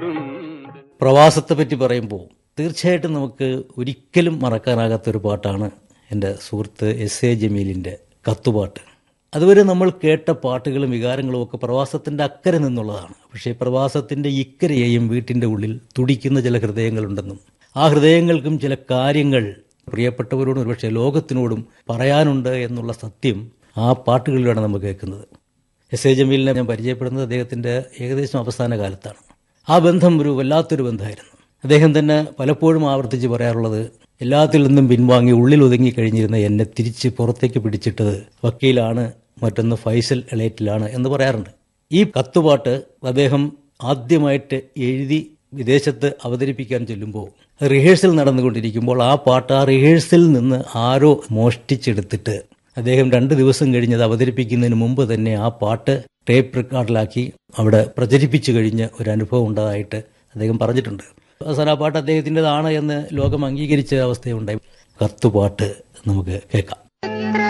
പ്രവാസത്തെ പറ്റി പറയുമ്പോൾ തീർച്ചയായിട്ടും നമുക്ക് ഒരിക്കലും മറക്കാനാകാത്ത ഒരു പാട്ടാണ് എൻ്റെ സുഹൃത്ത് എസ് എ ജമീലിൻ്റെ കത്തുപാട്ട് അതുവരെ നമ്മൾ കേട്ട പാട്ടുകളും വികാരങ്ങളും ഒക്കെ പ്രവാസത്തിൻ്റെ അക്കരെ നിന്നുള്ളതാണ് പക്ഷേ പ്രവാസത്തിൻ്റെ ഇക്കരെയെയും വീട്ടിൻ്റെ ഉള്ളിൽ തുടിക്കുന്ന ചില ഹൃദയങ്ങളുണ്ടെന്നും ആ ഹൃദയങ്ങൾക്കും ചില കാര്യങ്ങൾ പ്രിയപ്പെട്ടവരോടും ഒരുപക്ഷെ ലോകത്തിനോടും പറയാനുണ്ട് എന്നുള്ള സത്യം ആ പാട്ടുകളിലൂടെ നമ്മൾ കേൾക്കുന്നത് എസ് എ ജമീലിനെ ഞാൻ പരിചയപ്പെടുന്നത് അദ്ദേഹത്തിൻ്റെ ഏകദേശം അവസാന കാലത്താണ് ആ ബന്ധം ഒരു വല്ലാത്തൊരു ബന്ധമായിരുന്നു അദ്ദേഹം തന്നെ പലപ്പോഴും ആവർത്തിച്ച് പറയാറുള്ളത് എല്ലാത്തിൽ നിന്നും പിൻവാങ്ങി ഉള്ളിൽ ഒതുങ്ങി കഴിഞ്ഞിരുന്ന എന്നെ തിരിച്ച് പുറത്തേക്ക് പിടിച്ചിട്ടത് വക്കീലാണ് മറ്റൊന്ന് ഫൈസൽ എളേറ്റിലാണ് എന്ന് പറയാറുണ്ട് ഈ കത്തുപാട്ട് അദ്ദേഹം ആദ്യമായിട്ട് എഴുതി വിദേശത്ത് അവതരിപ്പിക്കാൻ ചെല്ലുമ്പോൾ റിഹേഴ്സൽ നടന്നുകൊണ്ടിരിക്കുമ്പോൾ ആ പാട്ട് ആ റിഹേഴ്സലിൽ നിന്ന് ആരോ മോഷ്ടിച്ചെടുത്തിട്ട് അദ്ദേഹം രണ്ട് ദിവസം കഴിഞ്ഞ് അത് അവതരിപ്പിക്കുന്നതിന് മുമ്പ് തന്നെ ആ പാട്ട് ടേപ്പ് റെക്കോർഡിലാക്കി അവിടെ പ്രചരിപ്പിച്ചു കഴിഞ്ഞ ഒരു അനുഭവം ഉണ്ടായിട്ട് അദ്ദേഹം പറഞ്ഞിട്ടുണ്ട് അവസാനം ആ പാട്ട് അദ്ദേഹത്തിൻ്റെതാണ് എന്ന് ലോകം അംഗീകരിച്ച അവസ്ഥയുണ്ടായി കത്തുപാട്ട് നമുക്ക് കേൾക്കാം